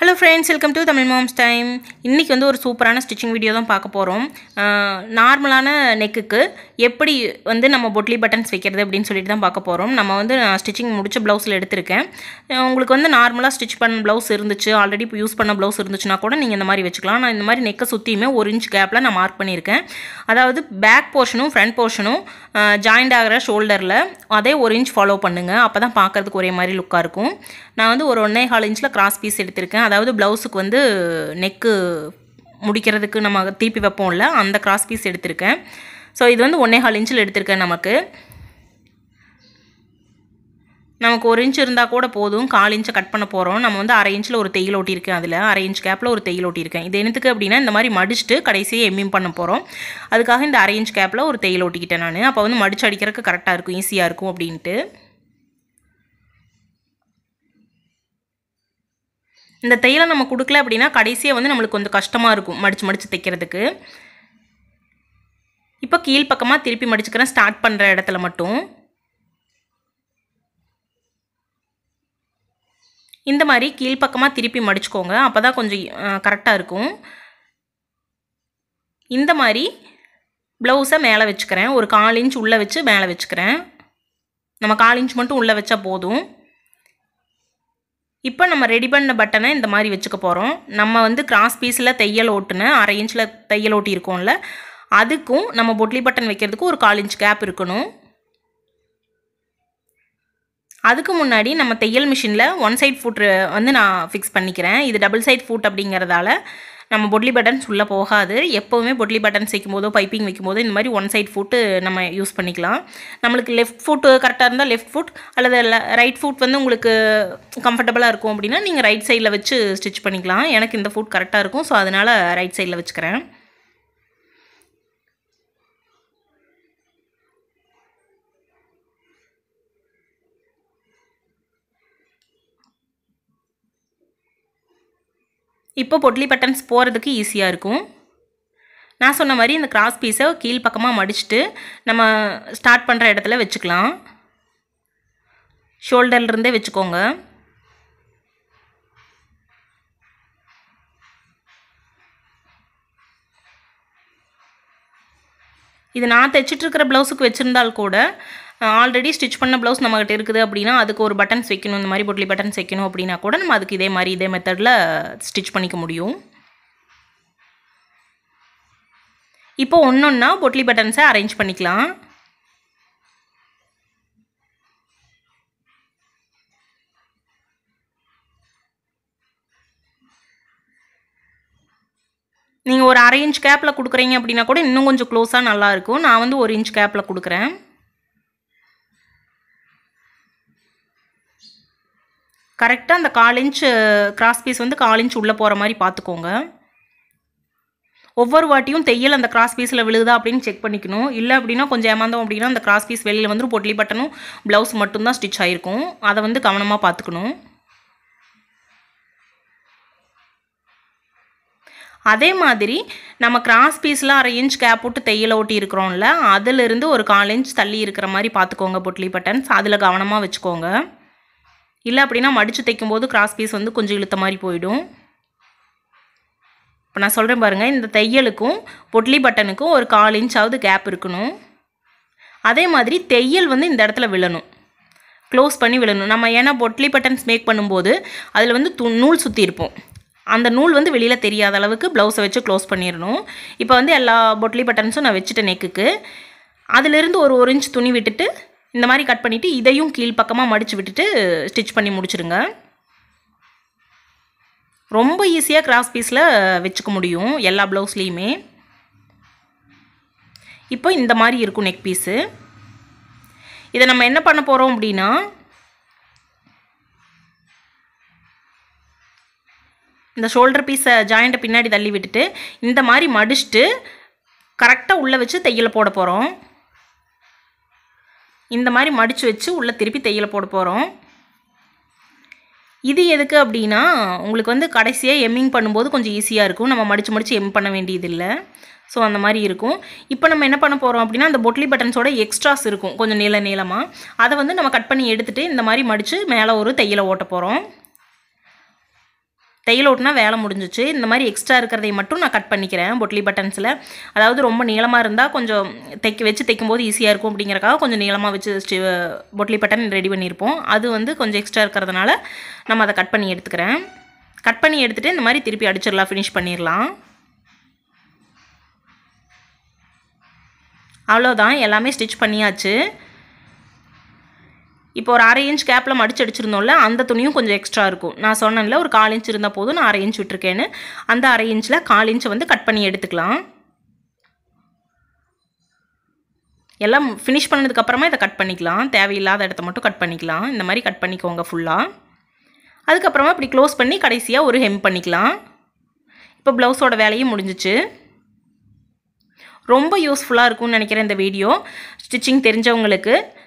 hello friends welcome to Tamil moms time இன்றைக்கி வந்து ஒரு சூப்பரான ஸ்டிச்சிங் வீடியோ தான் பார்க்க போகிறோம் நார்மலான நெக்குக்கு எப்படி வந்து நம்ம பொட்லி பட்டன்ஸ் வைக்கிறது அப்படின்னு சொல்லிட்டு தான் பார்க்க போகிறோம் நம்ம வந்து நான் ஸ்டிச்சிங் முடிச்ச ப்ளவுஸில் எடுத்திருக்கேன் அஹ் உங்களுக்கு வந்து நார்மலாக ஸ்டிச் பண்ண ப்ளவுஸ் இருந்துச்சு ஆல்ரெடி இப்போ யூஸ் பண்ண ப்ளவுஸ் இருந்துச்சுன்னா கூட நீங்கள் இந்த மாதிரி வச்சுக்கலாம் நான் இந்த மாதிரி நெக்கை சுற்றியுமே ஒரு இன்ச் கேப்பில் நான் மார்க் பண்ணியிருக்கேன் அதாவது பேக் போர்ஷனும் ஃப்ரண்ட் போர்ஷனும் ஜாயிண்ட் ஆகிற ஷோல்டரில் அதே ஒரு இன்ச் ஃபாலோ பண்ணுங்கள் அப்போ தான் பார்க்குறதுக்கு ஒரே மாதிரி லுக்காக இருக்கும் நான் வந்து ஒரு ஒன்றே கால் இன்ச்சில் கிராஸ் பீஸ் எடுத்திருக்கேன் அதாவது ப்ளவுஸுக்கு வந்து நெக்கு முடிக்கிறதுக்கு நம்ம திருப்பி வைப்போம்ல அந்த கிராஸ் பீஸ் எடுத்திருக்கேன் ஸோ இது வந்து ஒன்றே கால் இன்ச்சில் எடுத்திருக்கேன் நமக்கு நமக்கு ஒரு இன்ச் இருந்தால் கூட போதும் கால் இன்ச்சை கட் பண்ண போகிறோம் நம்ம வந்து அரை இன்ச்சில் ஒரு தையல் ஓட்டியிருக்கேன் அதில் அரை இன்ச் கேப்பில் ஒரு தையல் ஓட்டியிருக்கேன் இது என்னத்துக்கு அப்படின்னா இந்த மாதிரி மடிச்சுட்டு கடைசியாக எம்மிங் பண்ண போகிறோம் அதுக்காக இந்த அரை இன்ச் கேப்பில் ஒரு தையல் ஓட்டிக்கிட்டேன் நான் அப்போ வந்து மடிச்சு அடிக்கிறதுக்கு கரெக்டாக இருக்கும் ஈஸியாக இருக்கும் அப்படின்ட்டு இந்த தையலை நம்ம கொடுக்கல அப்படின்னா கடைசியாக வந்து நம்மளுக்கு கொஞ்சம் கஷ்டமாக இருக்கும் மடித்து மடித்து தைக்கிறதுக்கு இப்போ கீழ்ப்பக்கமாக திருப்பி மடிச்சுக்கிறேன் ஸ்டார்ட் பண்ணுற இடத்துல மட்டும் இந்த மாதிரி கீழ்ப்பக்கமாக திருப்பி மடிச்சுக்கோங்க அப்போ தான் கொஞ்சம் கரெக்டாக இருக்கும் இந்த மாதிரி ப்ளவுஸை மேலே வச்சுக்கிறேன் ஒரு கால் இன்ச் உள்ளே வச்சு மேலே வச்சுக்கிறேன் நம்ம கால் இன்ச் மட்டும் உள்ளே வச்சா போதும் இப்போ நம்ம ரெடி பண்ண பட்டனை இந்த மாதிரி வச்சுக்க போகிறோம் நம்ம வந்து கிராஸ் பீஸில் தையல் ஓட்டுன அரை இன்ச்சில் தையல் ஓட்டி இருக்கோம்ல அதுக்கும் நம்ம பொட்லி பட்டன் வைக்கிறதுக்கு ஒரு கால் இன்ச் கேப் இருக்கணும் அதுக்கு முன்னாடி நம்ம தையல் மிஷினில் ஒன் சைட் ஃபுட் வந்து நான் ஃபிக்ஸ் பண்ணிக்கிறேன் இது டபுள் சைட் ஃபுட் அப்படிங்கிறதால நம்ம பொட்லி பட்டன்ஸ் உள்ளே போகாது எப்போவுமே பொட்லி பட்டன்ஸ் வைக்கும் போதோ பைப்பிங் வைக்கும் போதோ இந்த மாதிரி ஒன் சைட் ஃபுட்டு நம்ம யூஸ் பண்ணிக்கலாம் நம்மளுக்கு லெஃப்ட் ஃபுட்டு கரெக்டாக இருந்தால் லெஃப்ட் ஃபுட் அல்லது ரைட் ஃபுட் வந்து உங்களுக்கு கம்ஃபர்டபுளாக இருக்கும் அப்படின்னா நீங்கள் ரைட் சைடில் வச்சு ஸ்டிச் பண்ணிக்கலாம் எனக்கு இந்த ஃபுட் கரெக்டாக இருக்கும் ஸோ அதனால் ரைட் சைடில் வச்சுக்கிறேன் இப்போ பொட்லி பட்டன்ஸ் போகிறதுக்கு ஈஸியாக இருக்கும் நான் சொன்ன மாதிரி இந்த கிராஸ் பீஸை கீழ்ப்பக்கமாக மடிச்சுட்டு நம்ம ஸ்டார்ட் பண்ணுற இடத்துல வச்சுக்கலாம் ஷோல்டர்லேருந்தே வச்சுக்கோங்க இது நான் தைச்சிட்ருக்கிற ப்ளவுஸுக்கு வச்சுருந்தால் கூட ஆல்ரெடி ஸ்டிச் பண்ண ப்ளவுஸ் நம்மகிட்ட இருக்குது அப்படின்னா அதுக்கு ஒரு பட்டன்ஸ் வைக்கணும் இந்த மாதிரி பொட்லி பட்டன்ஸ் வைக்கணும் அப்படின்னா கூட நம்ம அதுக்கு இதே மாதிரி இதே மெத்தடில் ஸ்டிச் பண்ணிக்க முடியும் இப்போ ஒன்று ஒன்றா பொட்லி பட்டன்ஸை அரேஞ்ச் பண்ணிக்கலாம் நீங்கள் ஒரு அரை இன்ச் கேப்பில் கொடுக்குறீங்க அப்படின்னா கூட இன்னும் கொஞ்சம் க்ளோஸாக நல்லாயிருக்கும் நான் வந்து ஒரு இன்ச் கேப்பில் கொடுக்குறேன் கரெக்டாக அந்த கால் இன்ச் கிராஸ் பீஸ் வந்து கால் இன்ச் உள்ளே போகிற மாதிரி பார்த்துக்கோங்க ஒவ்வொரு வாட்டியும் தையல் அந்த கிராஸ் பீஸில் விழுதா அப்படின்னு செக் பண்ணிக்கணும் இல்லை அப்படின்னா கொஞ்சம் ஏமாந்தோம் அப்படின்னா அந்த கிராஸ் பீஸ் வெளியில் வந்து பொட்லி பட்டனும் ப்ளவுஸ் மட்டும்தான் ஸ்டிச் ஆகிருக்கும் அதை வந்து கவனமாக பார்த்துக்கணும் அதே மாதிரி நம்ம கிராஸ் பீஸில் அரை இன்ச் கேப் போட்டு தையல் ஓட்டி இருக்கிறோம்ல அதிலிருந்து ஒரு கால் இன்ச் தள்ளி இருக்கிற மாதிரி பார்த்துக்கோங்க பொட்லி பட்டன்ஸ் அதில் கவனமாக வச்சுக்கோங்க இல்லை அப்படின்னா மடித்து தைக்கும்போது கிராஸ் பீஸ் வந்து கொஞ்சம் இழுத்த மாதிரி போயிடும் இப்போ நான் சொல்கிறேன் பாருங்கள் இந்த தையலுக்கும் பொட்லி பட்டனுக்கும் ஒரு கால் இன்ச்சாவது கேப் இருக்கணும் அதே மாதிரி தையல் வந்து இந்த இடத்துல விழணும் க்ளோஸ் பண்ணி விழணும் நம்ம ஏன்னா பொட்லி பட்டன்ஸ் மேக் பண்ணும்போது அதில் வந்து து நூல் சுற்றி இருப்போம் அந்த நூல் வந்து வெளியில் தெரியாத அளவுக்கு ப்ளவுஸை வச்சு க்ளோஸ் பண்ணிடணும் இப்போ வந்து எல்லா பொட்லி பட்டன்ஸும் நான் வச்சுட்டேன் நெக்குக்கு அதிலிருந்து ஒரு ஒரு இன்ச் துணி விட்டுட்டு இந்த மாதிரி கட் பண்ணிவிட்டு இதையும் கீழ்ப்பக்கமாக மடித்து விட்டுட்டு ஸ்டிச் பண்ணி முடிச்சுடுங்க ரொம்ப ஈஸியாக கிராஸ் பீஸில் வச்சுக்க முடியும் எல்லா ப்ளவுஸ்லேயுமே இப்போ இந்த மாதிரி இருக்கும் நெக் பீஸு இதை நம்ம என்ன பண்ண போகிறோம் அப்படின்னா இந்த ஷோல்டர் பீஸை ஜாயிண்ட்டை பின்னாடி தள்ளி விட்டுட்டு இந்த மாதிரி மடிச்சுட்டு கரெக்டாக உள்ளே வச்சு தையலை போட போகிறோம் இந்த மாதிரி மடித்து வச்சு உள்ளே திருப்பி தையலை போட போகிறோம் இது எதுக்கு அப்படின்னா உங்களுக்கு வந்து கடைசியாக எம்மிங் பண்ணும்போது கொஞ்சம் ஈஸியாக இருக்கும் நம்ம மடித்து மடித்து எம் பண்ண வேண்டியதில்லை ஸோ அந்த மாதிரி இருக்கும் இப்போ நம்ம என்ன பண்ண போகிறோம் அப்படின்னா அந்த பொட்லி பட்டன்ஸோட எக்ஸ்ட்ராஸ் இருக்கும் கொஞ்சம் நீள நீளமாக அதை வந்து நம்ம கட் பண்ணி எடுத்துகிட்டு இந்த மாதிரி மடித்து மேலே ஒரு தையலை ஓட்ட போகிறோம் தையல் ஓட்டுனா வேலை முடிஞ்சிச்சு இந்த மாதிரி எக்ஸ்ட்ரா இருக்கிறதை மட்டும் நான் கட் பண்ணிக்கிறேன் பொட்லி பட்டன்ஸில் அதாவது ரொம்ப நீளமாக இருந்தால் கொஞ்சம் தைக்க வச்சு தைக்கும்போது ஈஸியாக இருக்கும் அப்படிங்கிறக்காக கொஞ்சம் நீளமாக வச்சு ஸ்டி பொட்லி பட்டன் ரெடி பண்ணியிருப்போம் அது வந்து கொஞ்சம் எக்ஸ்ட்ரா இருக்கிறதுனால நம்ம அதை கட் பண்ணி எடுத்துக்கிறேன் கட் பண்ணி எடுத்துகிட்டு இந்த மாதிரி திருப்பி அடிச்சிடலாம் ஃபினிஷ் பண்ணிடலாம் அவ்வளோதான் எல்லாமே ஸ்டிச் பண்ணியாச்சு இப்போ ஒரு அரை இன்ச் கேப்பில் மடிச்சு அடிச்சிருந்தோம்ல அந்த துணியும் கொஞ்சம் எக்ஸ்ட்ரா இருக்கும் நான் சொன்னேன்ல ஒரு கால் இன்ச் இருந்தால் போதும் நான் அரை இன்ச் விட்டுருக்கேன்னு அந்த அரை இன்ச்சில் கால் இன்ச்சை வந்து கட் பண்ணி எடுத்துக்கலாம் எல்லாம் ஃபினிஷ் பண்ணதுக்கப்புறமா இதை கட் பண்ணிக்கலாம் தேவையில்லாத இடத்த மட்டும் கட் பண்ணிக்கலாம் இந்த மாதிரி கட் பண்ணிக்கோங்க ஃபுல்லாக அதுக்கப்புறமா இப்படி க்ளோஸ் பண்ணி கடைசியாக ஒரு ஹெம் பண்ணிக்கலாம் இப்போ ப்ளவுஸோட வேலையும் முடிஞ்சிச்சு ரொம்ப யூஸ்ஃபுல்லாக இருக்கும்னு நினைக்கிறேன் இந்த வீடியோ ஸ்டிச்சிங் தெரிஞ்சவங்களுக்கு